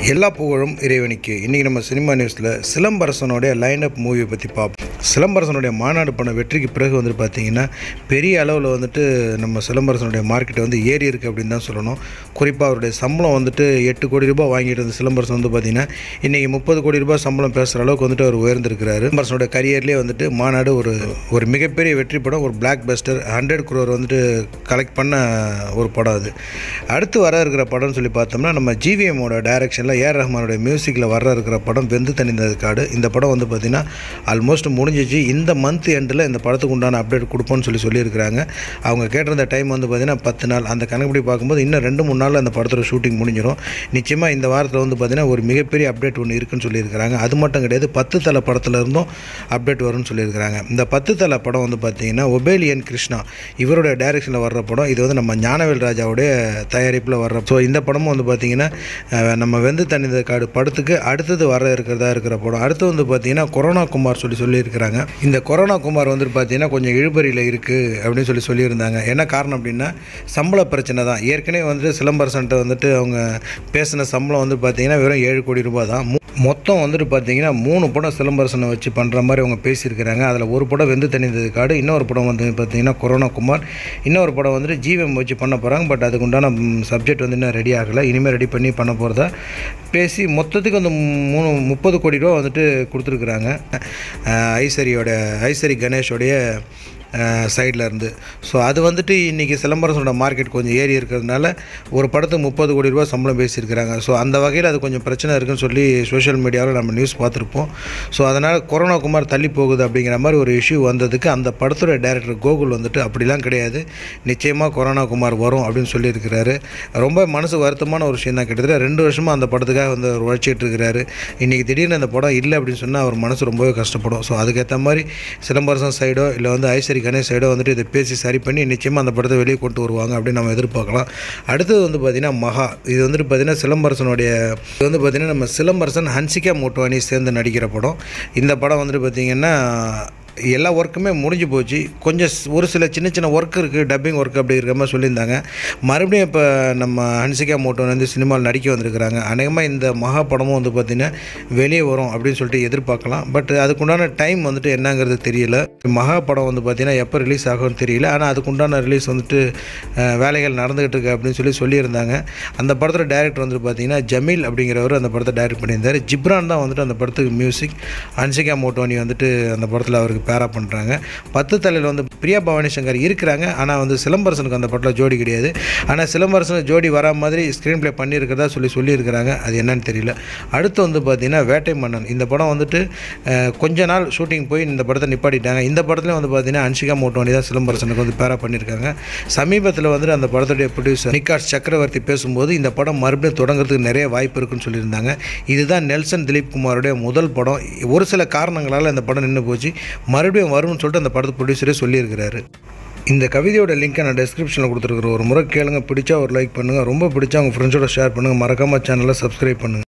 எல்லா புகழும் இறைவனுக்கு இன்றைக்கி நம்ம சினிமா நியூஸில் சிலம்பரசனுடைய லைன் அப் மூவியை பற்றி பார்ப்போம் சிலம்பரசனுடைய மாநாடு பண்ண வெற்றிக்கு பிறகு வந்துட்டு பார்த்தீங்கன்னா பெரிய அளவில் வந்துட்டு நம்ம சிலம்பரசனுடைய மார்க்கெட் வந்து ஏறி இருக்குது அப்படின்னு தான் சொல்லணும் குறிப்பாக அவருடைய சம்பளம் வந்துட்டு எட்டு கோடி ரூபாய் வாங்கிட்டு இருந்த சிலம்பரசன் வந்து பார்த்தீங்கன்னா இன்றைக்கி முப்பது கோடி ரூபாய் சம்பளம் பேசுகிற அளவுக்கு வந்துட்டு அவர் உயர்ந்திருக்கிறாரு சிலம்பரசனுடைய கரியர்லேயே வந்துட்டு மாநாடு ஒரு ஒரு மிகப்பெரிய வெற்றி படம் ஒரு பிளாக் பஸ்டர் ஹண்ட்ரட் குரோர் வந்துட்டு கலெக்ட் பண்ண ஒரு படம் அது அடுத்து வர இருக்கிற படம்னு சொல்லி பார்த்தோம்னா நம்ம ஜிவிஎம்மோட டைரக்ஷனில் ஏஆர் ரஹ்மானுடைய மியூசிக்கில் வர இருக்கிற படம் வெந்து தணிந்தது காடு இந்த படம் வந்து பார்த்திங்கன்னா ஆல்மோஸ்ட் முடிஞ்சிச்சு இந்த மந்த் எண்டில் இந்த படத்துக்கு உண்டான அப்டேட் கொடுப்போம்னு சொல்லி சொல்லியிருக்கிறாங்க அவங்க கேட்டிருந்த டைம் வந்து பார்த்திங்கன்னா பத்து நாள் அந்த கணக்குப்படி பார்க்கும்போது இன்னும் ரெண்டு மூணு நாளில் அந்த படத்தோட ஷூட்டிங் முடிஞ்சிடும் நிச்சயமாக இந்த வாரத்தில் வந்து பார்த்திங்கன்னா ஒரு மிகப்பெரிய அப்டேட் ஒன்று இருக்குன்னு சொல்லியிருக்கிறாங்க அது மட்டும் கிடையாது பத்து தலை படத்துல இருந்தும் அப்டேட் வரும்னு சொல்லியிருக்கிறாங்க இந்த பத்து தலை படம் வந்து பார்த்திங்கன்னா ஒபேலியன் கிருஷ்ணா இவருடைய டைரக்ஷனில் வர்ற படம் இது வந்து நம்ம ஞானவேல் ராஜாவுடைய தயாரிப்பில் வர்ற ஸோ இந்த படமும் வந்து பார்த்திங்கன்னா அஹ், நம்ம வெந்து தணிந்த காடு படத்துக்கு அடுத்தது வர இருக்கிறதா இருக்கிற படம் அடுத்து வந்து பார்த்திங்கன்னா கொரோனா குமார் சொல்லி சொல்லியிருக்கிறாங்க இந்த கொரோனா குமார் வந்து பார்த்திங்கன்னா கொஞ்சம் இழுபறியில் இருக்குது அப்படின்னு சொல்லி சொல்லியிருந்தாங்க என்ன காரணம் அப்படின்னா சம்பள பிரச்சனை தான் ஏற்கனவே வந்துட்டு சிலம்பரசன்ட்ட வந்துட்டு அவங்க பேசின சம்பளம் வந்து பார்த்திங்கன்னா வெறும் ஏழு கோடி ரூபாய் தான் மொ- மொத்தம் வந்துட்டு பார்த்தீங்கன்னா மூணு படம் சிலம்பரசனை வச்சு பண்ணுற மாதிரி அவங்க பேசியிருக்கிறாங்க அதில் ஒரு படம் வெந்து தணிந்தது காடு இன்னொரு படம் வந்து பார்த்தீங்கன்னா கொரோனா குமார் இன்னொரு படம் வந்துட்டு ஜீவம் வச்சு பண்ண போகிறாங்க பட் அதுக்கு உண்டான சப்ஜெக்ட் வந்து இன்னும் ரெடி ஆகலை இனிமேல் ரெடி பண்ணி பண்ண போகிறதா பேசி மொத்தத்துக்கு அந்த மூணு முப்பது கோடி ரூபா வந்துட்டு கொடுத்துருக்குறாங்க அஹ் ஐசரியோட ஐசரி கணேஷோடைய சைடில் இருந்து ஸோ அது வந்துட்டு இன்றைக்கி சிலம்பரசனோட மார்க்கெட் கொஞ்சம் ஏறி இருக்கிறதுனால ஒரு படத்துக்கு முப்பது கோடி ரூபா சம்பளம் பேசியிருக்கிறாங்க ஸோ அந்த வகையில் அது கொஞ்சம் பிரச்சனை இருக்குன்னு சொல்லி சோஷியல் மீடியாவில் நம்ம நியூஸ் பார்த்துருப்போம் ஸோ அதனால் கொரோனா குமார் தள்ளி போகுது அப்படிங்கிற மாதிரி ஒரு இஷ்யூ வந்ததுக்கு அந்த படத்தோட டைரக்டர் கோகுல் வந்துட்டு அப்படிலாம் கிடையாது நிச்சயமாக கொரோனா குமார் வரும் அப்படின்னு சொல்லியிருக்கிறாரு ரொம்ப மனசு வருத்தமான ஒரு விஷயம் தான் கிட்டத்தட்ட ரெண்டு வருஷமாக அந்த படத்துக்காக வந்து அவர் உழைச்சிட்டு இருக்கிறாரு இன்றைக்கி திடீர்னு அந்த படம் இல்லை அப்படின்னு சொன்னால் அவர் மனசு ரொம்பவே கஷ்டப்படும் ஸோ அதுக்கேற்ற மாதிரி சிலம்பரசன் சைடோ இல்லை வந்து ஐஸ்வரி கணேஷ் சைடோ வந்துட்டு இதை பேசி சரி பண்ணி நிச்சயமாக அந்த படத்தை வெளியே கொண்டு வருவாங்க அப்படின்னு நம்ம எதிர்பார்க்கலாம் அடுத்தது வந்து பார்த்திங்கன்னா மகா இது வந்துட்டு பார்த்திங்கன்னா சிலம்பரசனுடைய இது வந்து பார்த்திங்கன்னா நம்ம சிலம்பரசன் ஹன்சிகா மோட்வானி சேர்ந்து நடிக்கிற படம் இந்த படம் வந்துட்டு பார்த்திங்கன்னா எல்லா ஒர்க்குமே முடிஞ்சு போச்சு கொஞ்சம் ஸ்- ஒரு சில சின்ன சின்ன ஒர்க் இருக்குது டப்பிங் ஒர்க் அப்படி இருக்கிற மாதிரி சொல்லியிருந்தாங்க மறுபடியும் இப்போ நம்ம ஹன்சிகா மோட்டோன் வந்து சினிமாவில் நடிக்க வந்திருக்கிறாங்க அநேகமாக இந்த மகா படமும் வந்து பார்த்திங்கன்னா வெளியே வரும் அப்படின்னு சொல்லிட்டு எதிர்பார்க்கலாம் பட் அதுக்குண்டான டைம் வந்துட்டு என்னங்கிறது தெரியல மகா படம் வந்து பார்த்திங்கன்னா எப்போ ரிலீஸ் ஆகும்னு தெரியல ஆனால் அதுக்குண்டான ரிலீஸ் வந்துட்டு அஹ், வேலைகள் நடந்துகிட்டு இருக்கு அப்படின்னு சொல்லி சொல்லியிருந்தாங்க அந்த படத்தோட டைரக்டர் வந்துட்டு பார்த்தீங்கன்னா ஜமீல் அப்படிங்கிறவர் அந்த படத்தை டைரக்ட் பண்ணியிருந்தார் ஜிப்ரான் தான் வந்துட்டு அந்த படத்துக்கு மியூசிக் ஹன்சிகா மோட்டோனி வந்துட்டு அந்த படத்தில் அவருக்கு பேரா பண்ணுறாங்க பத்து தலையில் வந்து பிரியா பவானி சங்கர் இருக்கிறாங்க ஆனால் வந்து சிலம்பரசனுக்கு அந்த படத்தில் ஜோடி கிடையாது ஆனால் சிலம்பரசனுக்கு ஜோடி வரா மாதிரி ஸ்க்ரீன் ப்ளே பண்ணியிருக்கிறதா சொல்லி சொல்லியிருக்கிறாங்க அது என்னன்னு தெரியல அடுத்து வந்து பார்த்தீங்கன்னா வேட்டை மன்னன் இந்த படம் வந்துட்டு அஹ், கொஞ்ச நாள் ஷூட்டிங் போய் இந்த படத்தை நிப்பாட்டிட்டாங்க இந்த படத்துலையும் வந்து பார்த்தீங்கன்னா அன்ஷிகா மோட்டோனி தான் சிலம்பரசனுக்கு வந்து பேரா பண்ணியிருக்காங்க சமீபத்தில் வந்துட்டு அந்த படத்துடைய ப்ரொடியூசர் நிகாஷ் சக்கரவர்த்தி பேசும்போது இந்த படம் மறுபடியும் தொடங்குறதுக்கு நிறைய வாய்ப்பு இருக்குன்னு சொல்லியிருந்தாங்க இதுதான் நெல்சன் திலீப் குமாருடைய முதல் படம் ஒரு சில காரணங்களால் இந்த படம் நின்று போச்சு மறுபடியும் வரும்னு சொல்லிட்டு அந்த படத்து ப்ரொடியூசரே சொல்லியிருக்கிறாரு இந்த கவிதையோட லிங்க்கை நான் டெஸ்கிரிப்ஷனில் கொடுத்துருக்குற ஒரு முறை கேளுங்க பிடிச்சா ஒரு லைக் பண்ணுங்கள் ரொம்ப பிடிச்சா உங்கள் ஃப்ரெண்ட்ஸோட ஷேர் பண்ணுங்கள் மறக்காமல் சேனலை சப்ஸ்கிரைப் பண்ணுங்கள்